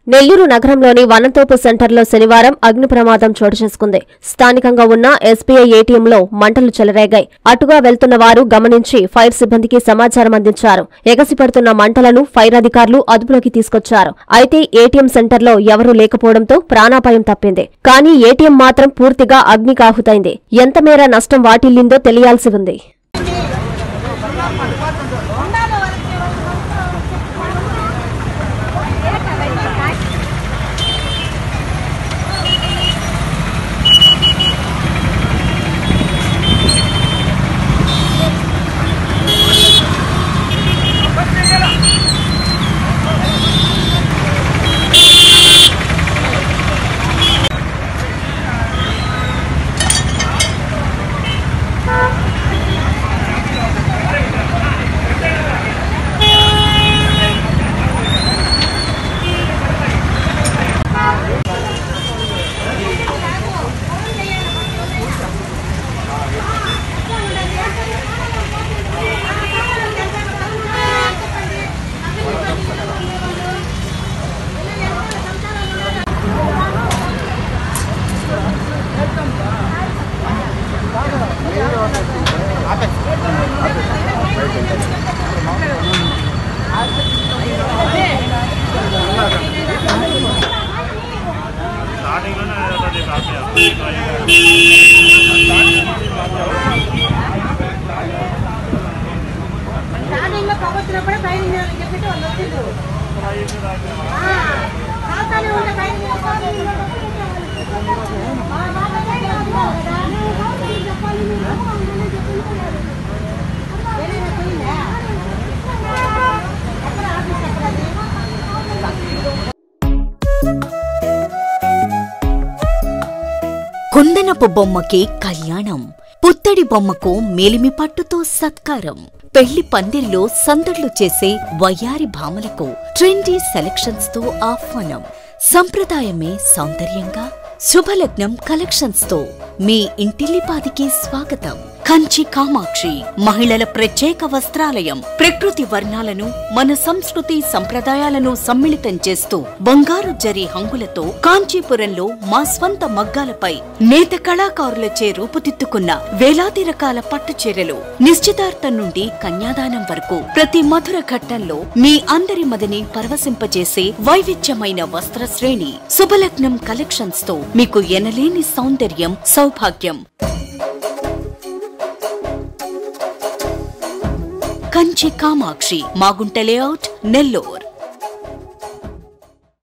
నెల్లూరు నగరంలోని వనంతోపు సెంటర్లో శనివారం అగ్ని ప్రమాదం చోటు చేసుకుంది స్థానికంగా ఉన్న ఎస్బీఐ ఏటీఎంలో మంటలు చెలరేగాయి అటుగా వెళ్తున్న వారు గమనించి ఫైర్ సిబ్బందికి సమాచారం అందించారు ఎగసిపడుతున్న మంటలను ఫైర్ అధికారులు అదుపులోకి తీసుకొచ్చారు అయితే ఏటీఎం సెంటర్లో ఎవరూ లేకపోవడంతో ప్రాణాపాయం తప్పింది కానీ ఏటీఎం మాత్రం పూర్తిగా అగ్నికాహుతైంది ఎంత మేర నష్టం వాటిల్లిందో తెలియాల్సి ఉంది స్టార్టింగ్ లో పగొచ్చినప్పుడే పైన చేయాలని చెప్పి వాళ్ళు వచ్చిండ్రు ఆ, ఖాతాలో ఉండే పైన చేయాలి. ఆ, మాకైతే తెలియదు కదా. చెప్పాలి మీరు. తెలియదా పోయిందా? ఎక్కడ ఆఫీస్ ఎక్కడ అది? కుందనపు బొమ్మకి కళ్యాణం పుత్తడి బొమ్మకు మేలిమి పట్టుతో సత్కారం పెళ్లి పందిరిలో సందడ్లు చేసే వయ్యారి భామలకు ట్రెండీ సెలక్షన్స్ తో ఆహ్వానం సంప్రదాయమే సౌందర్యంగా శుభలగ్నం కలెక్షన్స్ తో మీ ఇంటిల్లిపాదికి స్వాగతం కంచి కామాక్షి మహిళల ప్రత్యేక వస్త్రాలయం ప్రకృతి వర్ణాలను మన సంస్కృతి సంప్రదాయాలను సమ్మిళితం చేస్తూ బంగారు జరి హంగులతో కాంచీపురంలో మా స్వంత మగ్గాలపై నేత కళాకారులచే రూపుదిద్దుకున్న వేలాది రకాల పట్టు చీరలు నిశ్చితార్థం నుండి కన్యాదానం వరకు ప్రతి మధుర ఘట్టంలో మీ అందరి మదిని పరవశింపజేసే వైవిధ్యమైన వస్త్ర శ్రేణి శుభలగ్నం కలెక్షన్స్ తో మీకు ఎనలేని సౌందర్యం సౌభాగ్యం కంచి కామాక్షి మాగుంట లేఅవుట్ నెల్లూర్